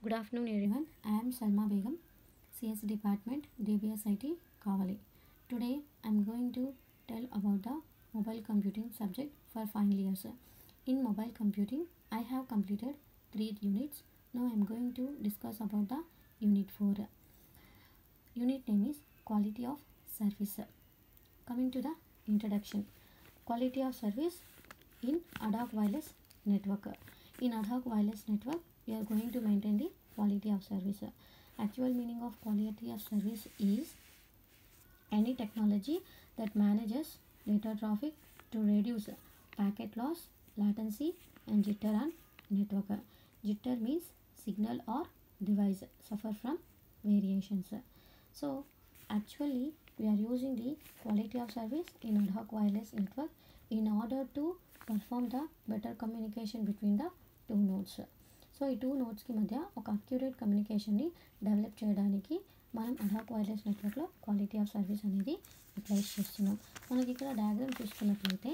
Good afternoon, everyone. I am Salma Begum, CS Department, DBS IT, Kavali. Today, I am going to tell about the mobile computing subject for final years. In mobile computing, I have completed three units. Now, I am going to discuss about the unit 4. Unit name is Quality of Service. Coming to the introduction. Quality of service in ad hoc wireless network. In ad hoc wireless network, we are going to maintain the quality of service. Actual meaning of quality of service is any technology that manages data traffic to reduce packet loss, latency, and jitter on network. Jitter means signal or device suffer from variations. So, actually, we are using the quality of service in ad hoc wireless network in order to perform the better communication between the two nodes so ఈ two నోట్స్కి మధ్య ఒక accurate కమ్యూనికేషన్ని develop చేయడానికి మనం ad hoc wireless నెట్వర్క్లో quality of service అనేది utilise చేస్తున్నాం మనకి ఇక్కడ డయాగ్రామ్ చూసుకున్నట్లయితే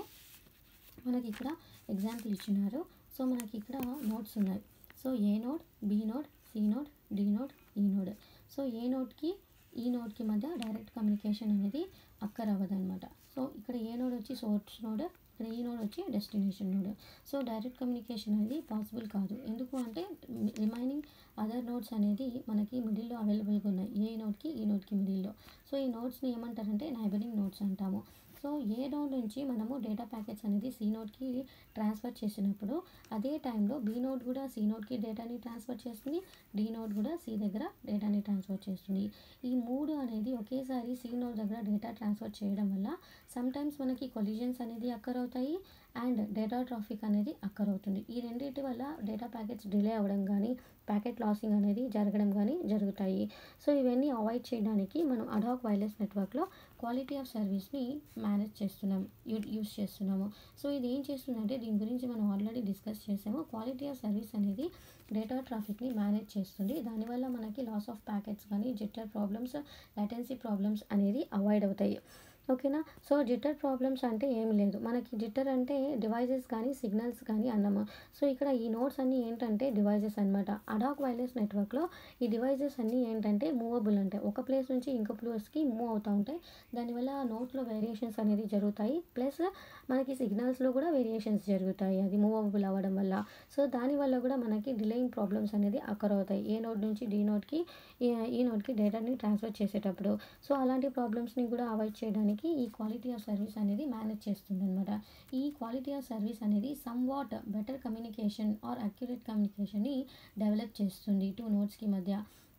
మనకి ఇక్కడ ఎగ్జాంపుల్ ఇచ్చినారు సో మనకి ఇక్కడ నోట్స్ ఉన్నాయి so A node B node C node D node E node so A నోడ్కి ఈ నోడ్కి మధ్య డైరెక్ట్ కమ్యూనికేషన్ అనేది అక్కర్ అవ్వదన్నమాట సో ఇక్కడ ఏ నోడ్ వచ్చి సోర్స్ నోడ్ ఇక్కడ ఈ నోడ్ వచ్చి destination node so direct communication అనేది పాసిబుల్ కాదు ఎందుకు అంటే రిమైనింగ్ అదర్ నోట్స్ అనేది మనకి మిడిల్లో అవైలబుల్గా ఉన్నాయి ఏ నోట్కి ఈ నోట్కి మిడిల్లో సో ఈ నోట్స్ని ఏమంటారంటే నైబరింగ్ నోట్స్ అంటాము సో ఏ నోడ్ నుంచి మనము డేటా ప్యాకెట్స్ అనేది సి నోడ్కి ట్రాన్స్ఫర్ చేసినప్పుడు అదే టైంలో బి నోడ్ కూడా సి నోడ్కి డేటాని ట్రాన్స్ఫర్ చేస్తుంది డి నోడ్ కూడా సి దగ్గర డేటాని ట్రాన్స్ఫర్ చేస్తుంది ఈ మూడు అనేది ఒకేసారి సి నోడ్ దగ్గర డేటా ట్రాన్స్ఫర్ చేయడం వల్ల సమ్టైమ్స్ మనకి కొలిజన్స్ అనేది అక్కర్ అవుతాయి అండ్ డేటా ట్రాఫిక్ అనేది అక్కర్ అవుతుంది ఈ రెండింటి వల్ల డేటా ప్యాకెట్స్ డిలే అవ్వడం కానీ ప్యాకెట్ లాసింగ్ అనేది జరగడం కానీ జరుగుతాయి సో ఇవన్నీ అవాయిడ్ చేయడానికి మనం అడాక్ వైర్లెస్ నెట్వర్క్లో క్వాలిటీ ఆఫ్ సర్వీస్ని మేనేజ్ చేస్తున్నాం యూస్ చేస్తున్నాము సో ఇది ఏం చేస్తుందంటే దీని గురించి మనం ఆల్రెడీ డిస్కస్ చేసాము క్వాలిటీ ఆఫ్ సర్వీస్ అనేది డేటా ట్రాఫిక్ని మేనేజ్ చేస్తుంది దానివల్ల మనకి లాస్ ఆఫ్ ప్యాకెట్స్ కానీ జిట్టర్ ప్రాబ్లమ్స్ లాటెన్సీ ప్రాబ్లమ్స్ అనేది అవాయిడ్ అవుతాయి ఓకేనా సో జిట్టర్ ప్రాబ్లమ్స్ అంటే ఏం లేదు మనకి జిట్టర్ అంటే డివైజెస్ కానీ సిగ్నల్స్ కానీ అన్నము సో ఇక్కడ ఈ నోట్స్ అన్నీ ఏంటంటే డివైజెస్ అనమాట అడాక్ వైర్లెస్ నెట్వర్క్లో ఈ డివైజెస్ అన్నీ ఏంటంటే మూవబుల్ ఉంటాయి ఒక ప్లేస్ నుంచి ఇంకో ప్లేస్కి మూవ్ అవుతూ ఉంటాయి దానివల్ల నోట్లో వేరియేషన్స్ అనేది జరుగుతాయి ప్లస్ మనకి సిగ్నల్స్లో కూడా వేరియేషన్స్ జరుగుతాయి అది మూవబుల్ అవ్వడం వల్ల సో దానివల్ల కూడా మనకి డిలేయింగ్ ప్రాబ్లమ్స్ అనేది అక్కర్ అవుతాయి ఏ నోట్ నుంచి డి నోట్కి ఈ నోట్కి డేటాని ట్రాన్స్ఫర్ చేసేటప్పుడు సో అలాంటి ప్రాబ్లమ్స్ని కూడా అవాయిడ్ చేయడానికి ఈ క్వాలిటీ ఆఫ్ సర్వీస్ అనేది మేనేజ్ చేస్తుంది అనమాట ఈ క్వాలిటీ ఆఫ్ సర్వీస్ అనేది somewhat better communication or accurate కమ్యూనికేషన్ని డెవలప్ చేస్తుంది టూ నోట్స్కి మధ్య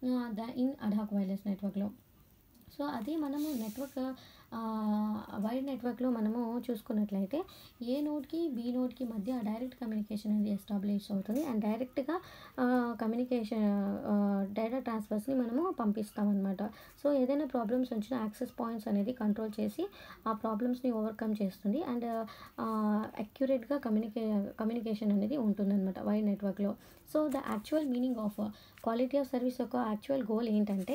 ద ఇన్ అడాక్ వైర్లెస్ నెట్వర్క్లో సో అదే మనము నెట్వర్క్ వైడ్ నెట్వర్క్లో మనము చూసుకున్నట్లయితే ఏ నోడ్కి బి నోడ్కి మధ్య డైరెక్ట్ కమ్యూనికేషన్ అనేది ఎస్టాబ్లిష్ అవుతుంది అండ్ డైరెక్ట్గా కమ్యూనికేషన్ డేటా ట్రాన్స్ఫర్స్ని మనము పంపిస్తామన్నమాట సో ఏదైనా ప్రాబ్లమ్స్ వచ్చినా యాక్సెస్ పాయింట్స్ అనేది కంట్రోల్ చేసి ఆ ప్రాబ్లమ్స్ని ఓవర్కమ్ చేస్తుంది అండ్ అక్యురేట్గా కమ్యూనికే కమ్యూనికేషన్ అనేది ఉంటుందన్నమాట వైడ్ నెట్వర్క్లో so the actual meaning of quality of service యొక్క యాక్చువల్ గోల్ ఏంటంటే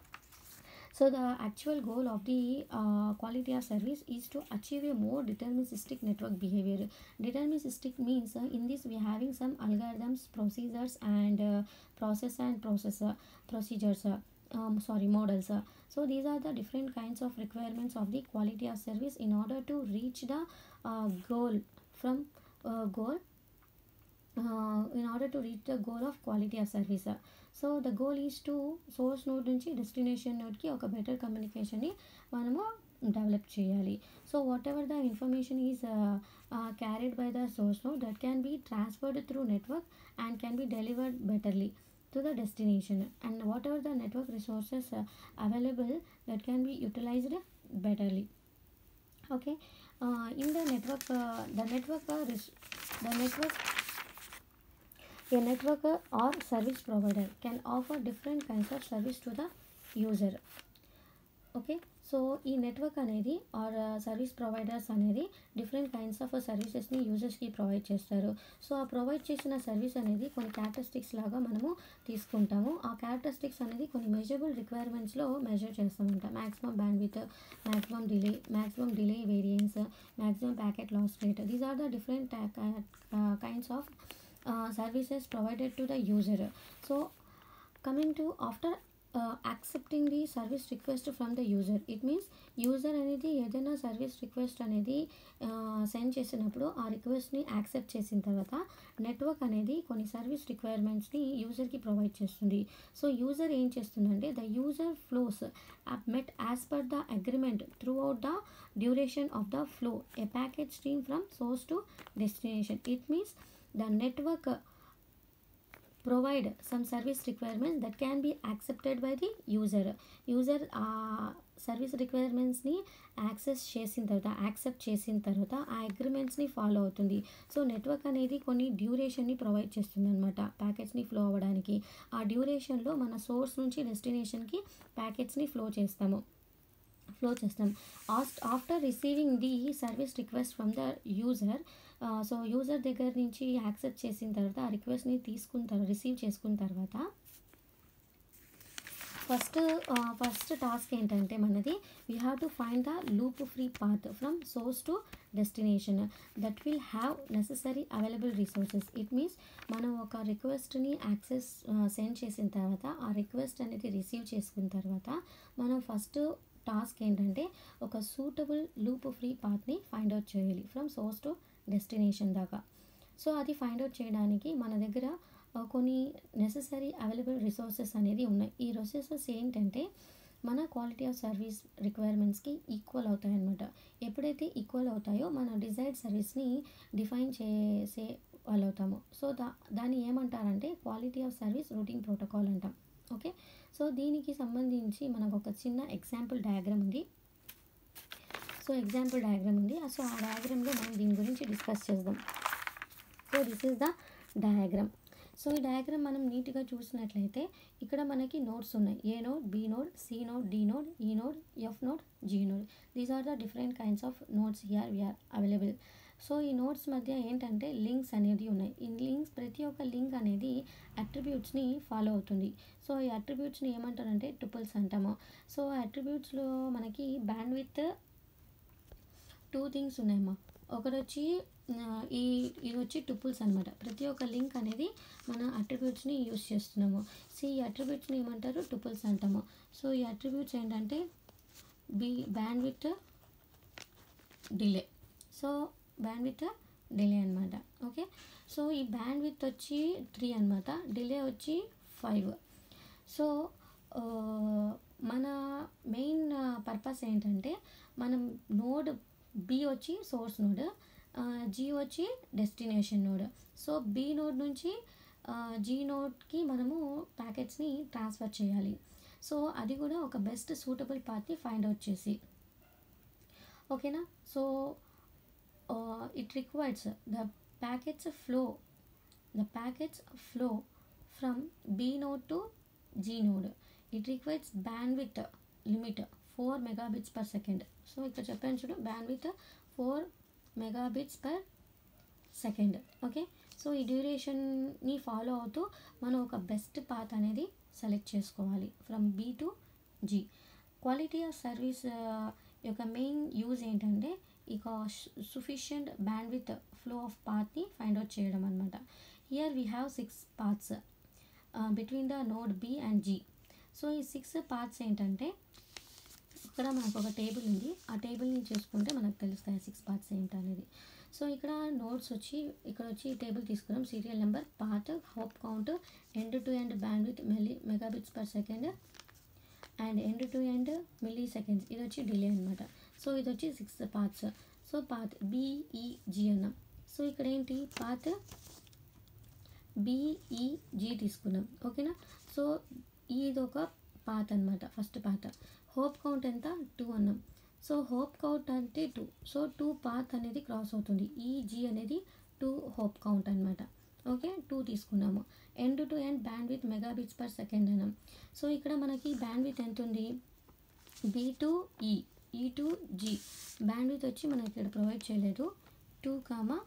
So the actual goal of the uh, quality of service is to achieve a more deterministic network behavior. Deterministic means uh, in this we are having some algorithms, procedures and uh, process and processor procedures. Uh, um, sorry models. Uh. So these are the different kinds of requirements of the quality of service in order to reach the uh, goal from uh, goal uh, in order to reach the goal of quality of service. So the goal is to source node నుంచి destination నోడ్కి ఒక better కమ్యూనికేషన్ని మనము develop చేయాలి so whatever the information is carried by the source node that can be transferred through network and can be delivered betterly to the destination and whatever the network resources uh, available that can be utilized betterly okay uh, in the network uh, the network uh, res- the network a network or service provider can offer different kinds of service to the user okay so ఈ network అనేది or service providers అనేది different kinds of సర్వీసెస్ని యూజర్స్కి provide చేస్తారు so ఆ provide చేసిన service అనేది కొన్ని క్యారెక్టరిస్టిక్స్ లాగా మనము తీసుకుంటాము ఆ క్యారెక్టరిస్టిక్స్ అనేది కొన్ని మెజరబుల్ రిక్వైర్మెంట్స్లో మెజర్ చేస్తామంట maximum bandwidth maximum delay maximum delay variants maximum packet loss rate these are the different kinds of services provided to the user so coming to after accepting the service request from the user it means user అనేది ఏదైనా service request అనేది send చేసినప్పుడు ఆ రిక్వెస్ట్ని accept చేసిన తర్వాత network అనేది కొన్ని service రిక్వైర్మెంట్స్ని యూజర్కి ప్రొవైడ్ చేస్తుంది సో యూజర్ ఏం చేస్తుందంటే the user flows met as per the agreement throughout the duration of the flow a packet stream from source to destination it means the network provide some service requirements that can be accepted by the user user ఆ service రిక్వైర్మెంట్స్ని access చేసిన తర్వాత accept చేసిన తర్వాత ఆ అగ్రిమెంట్స్ని follow అవుతుంది so network అనేది కొన్ని డ్యూరేషన్ని ప్రొవైడ్ చేస్తుంది అనమాట ప్యాకెట్స్ని ఫ్లో అవ్వడానికి ఆ డ్యూరేషన్లో మన సోర్స్ నుంచి డెస్టినేషన్కి ప్యాకెట్స్ని ఫ్లో చేస్తాము ఫ్లో చేస్తాం ఆస్ట్ after receiving the service request from the user so user దగ్గర నుంచి యాక్సెప్ట్ చేసిన తర్వాత ఆ రిక్వెస్ట్ని తీసుకున్న తర్వాత రిసీవ్ చేసుకున్న తర్వాత ఫస్ట్ ఫస్ట్ టాస్క్ ఏంటంటే మనది we have to find the loop free path from source to destination that will have necessary available resources it means మనం ఒక రిక్వెస్ట్ని యాక్సెస్ సెండ్ చేసిన తర్వాత ఆ రిక్వెస్ట్ అనేది రిసీవ్ చేసుకున్న తర్వాత మనం ఫస్ట్ టాస్క్ ఏంటంటే ఒక సూటబుల్ లూప్ ఫ్రీ పాత్ని ఫైండ్ అవుట్ చేయాలి ఫ్రమ్ సోర్స్ టు డెస్టినేషన్ దాకా సో అది ఫైండ్ అవుట్ చేయడానికి మన దగ్గర కొన్ని నెససరీ అవైలబుల్ రిసోర్సెస్ అనేది ఉన్నాయి ఈ రిసోర్సెస్ ఏంటంటే మన క్వాలిటీ ఆఫ్ సర్వీస్ రిక్వైర్మెంట్స్కి ఈక్వల్ అవుతాయి అన్నమాట ఎప్పుడైతే ఈక్వల్ అవుతాయో మన డిజైర్డ్ సర్వీస్ని డిఫైన్ చేసే వాళ్ళు అవుతాము సో దా దాన్ని ఏమంటారంటే quality of service routing protocol అంటాం ఓకే సో దీనికి సంబంధించి మనకు ఒక చిన్న ఎగ్జాంపుల్ డయాగ్రామ్ ఉంది సో ఎగ్జాంపుల్ డయాగ్రామ్ ఉంది సో ఆ డయాగ్రామ్లో మనం దీని గురించి డిస్కస్ చేద్దాం so this is the diagram so ఈ డయాగ్రామ్ మనం నీట్గా చూసినట్లయితే ఇక్కడ మనకి నోట్స్ ఉన్నాయి A node B node C node D node E node F node G node these are the different kinds of nodes here we are available so ఈ nodes మధ్య ఏంటంటే లింక్స్ అనేది ఉన్నాయి ఈ లింక్స్ ప్రతి ఒక్క లింక్ అనేది అట్రిబ్యూట్స్ని ఫాలో అవుతుంది సో ఈ అట్రిబ్యూట్స్ని ఏమంటారంటే టుపుల్స్ అంటాము సో అట్రిబ్యూట్స్లో మనకి బ్యాండ్ విత్ టూ థింగ్స్ ఉన్నాయమ్మా ఒకటి వచ్చి ఈ ఇది వచ్చి టుపుల్స్ అనమాట ప్రతి ఒక్క లింక్ అనేది మన అట్రిబ్యూట్స్ని యూస్ చేస్తున్నాము సో ఈ అట్రిబ్యూట్స్ని ఏమంటారు టుపుల్స్ అంటాము సో ఈ అట్రిబ్యూట్స్ ఏంటంటే B bandwidth delay so bandwidth delay అనమాట ఓకే సో ఈ బ్యాండ్ విత్ వచ్చి త్రీ అనమాట డిలే వచ్చి ఫైవ్ సో మన మెయిన్ పర్పస్ ఏంటంటే మనం నోడ్ బి వచ్చి సోర్స్ నోడ్ జీ వచ్చి destination node so B node నుంచి జీ నోడ్కి మనము ప్యాకెట్స్ని ట్రాన్స్ఫర్ చేయాలి సో అది కూడా ఒక బెస్ట్ సూటబుల్ పాత్ని ఫైండ్ అవుట్ చేసి ఓకేనా so it requires the packets flow the packets flow from B node to G node it requires bandwidth limit four megabits per second so ఇక్కడ చెప్పాను చూడు bandwidth four megabits per second okay so ఈ డ్యూరేషన్ని follow అవుతూ మనం ఒక best path అనేది select చేసుకోవాలి from B to G quality of service యొక్క మెయిన్ యూజ్ ఏంటంటే ఇక sufficient bandwidth flow of పాత్ని ఫైండ్ అవుట్ చేయడం అనమాట here we have six paths between the node B and G so ఈ six paths ఏంటంటే ఇక్కడ మనకు ఒక టేబుల్ ఉంది ఆ టేబుల్ని చూసుకుంటే మనకు తెలుస్తాయి సిక్స్ పార్ట్స్ ఏంటనేది సో ఇక్కడ నోట్స్ వచ్చి ఇక్కడ వచ్చి టేబుల్ తీసుకున్నాం serial number path hop count end to end bandwidth milli megabits per second and end to end milliseconds ఇది వచ్చి డిలే అనమాట సో ఇది వచ్చి six paths so path BEG అన్నాం సో ఇక్కడ ఏంటి పాత్ బిఈజీ తీసుకున్నాం ఓకేనా సో ఇది ఒక పాత్ అనమాట ఫస్ట్ పాత్ హోప్ కౌంట్ ఎంత టూ అన్నాం సో హోప్ కౌంట్ అంటే టూ సో టూ పాత్ అనేది క్రాస్ అవుతుంది ఈ జీ అనేది టూ హోప్ కౌంట్ అనమాట ఓకే టూ తీసుకున్నాము end to end bandwidth megabits per second అన్నాం సో ఇక్కడ మనకి బ్యాండ్ విత్ ఎంత ఉంది be to E E to G band bandwidth వచ్చి మనకి ఇక్కడ ప్రొవైడ్ చేయలేదు టూ కామా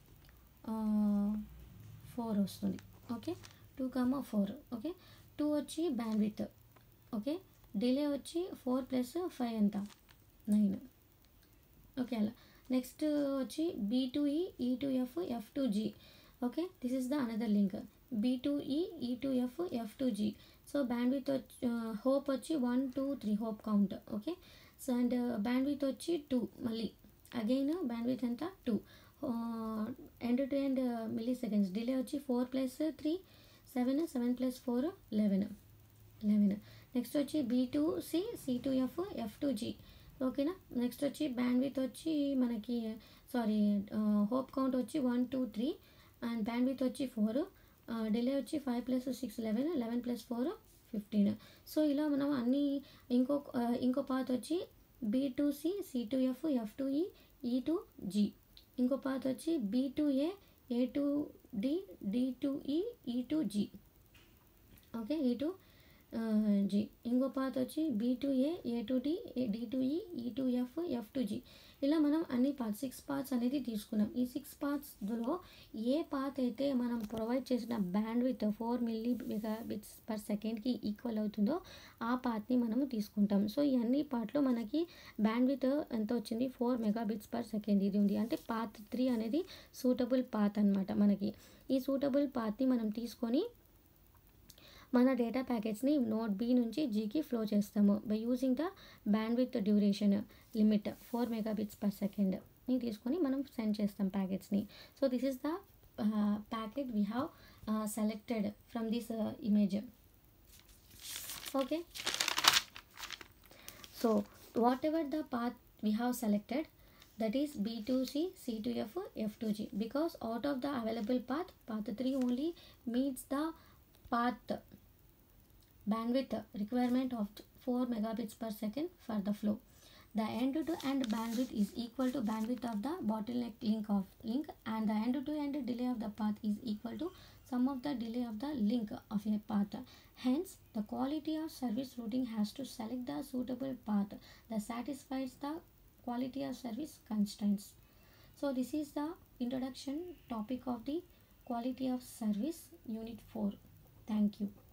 ఫోర్ వస్తుంది okay two comma four okay two వచ్చి బ్యాండ్ విత్ ఓకే డిలే వచ్చి ఫోర్ ప్లస్ ఫైవ్ ఎంత నైన్ ఓకే అలా నెక్స్ట్ వచ్చి B to E E to F F to G okay this is the another link B to E E to F F to G so bandwidth వచ్చి hop వచ్చి one two three hop count okay so and bandwidth వచ్చి two మళ్ళీ again bandwidth ఎంత two end to end milliseconds delay వచ్చి four plus three seven seven plus four eleven eleven next వచ్చి B to C C to F F to G ఓకేనా next వచ్చి bandwidth వచ్చి మనకి sorry hop count వచ్చి one two three and bandwidth వచ్చి four delay వచ్చి five plus six eleven eleven plus four fifteen so ఇలా మనం అన్ని ఇంకో ఇంకో పాత్ వచ్చి B to C C to F F to E E to G ఇంకో పాత్ వచ్చి B to A A to D D to E E to G okay E to G ఇంకో path వచ్చి B to A A to D D to E E to F F to G ఇలా మనం అన్ని parts six parts అనేది తీసుకున్నాం ఈ six పార్ట్స్లో ఏ path అయితే మనం ప్రొవైడ్ చేసిన bandwidth four milli megabits per సెకండ్కి ఈక్వల్ అవుతుందో ఆ పాత్ని మనము తీసుకుంటాం సో ఈ అన్ని పార్ట్లో మనకి బ్యాండ్ విత్ ఎంత వచ్చింది four megabits per second ఇది ఉంది అంటే పాత్ త్రీ అనేది సూటబుల్ పాత్ అనమాట మనకి ఈ సూటబుల్ పాత్ని మనం తీసుకొని మన డేటా ప్యాకెట్స్ని నోట్ బి నుంచి జీకి ఫ్లో చేస్తాము by using the band with duration limit four megabits per second ని తీసుకొని మనం సెండ్ చేస్తాం ప్యాకెట్స్ని so this is the packet we have selected from this image okay so whatever the path we have selected that is B2C, C2F, F2G because out of the available path, path 3 only meets the path bandwidth requirement of 4 megabits per second for the flow. The end-to-end bandwidth is equal to bandwidth of the bottleneck link of link and the end-to-end delay of the path is equal to sum of the delay of the link of a path. Hence, the quality of service routing has to select the suitable path that satisfies the quality of service constraints. So, this is the introduction topic of the quality of service unit 4. Thank you.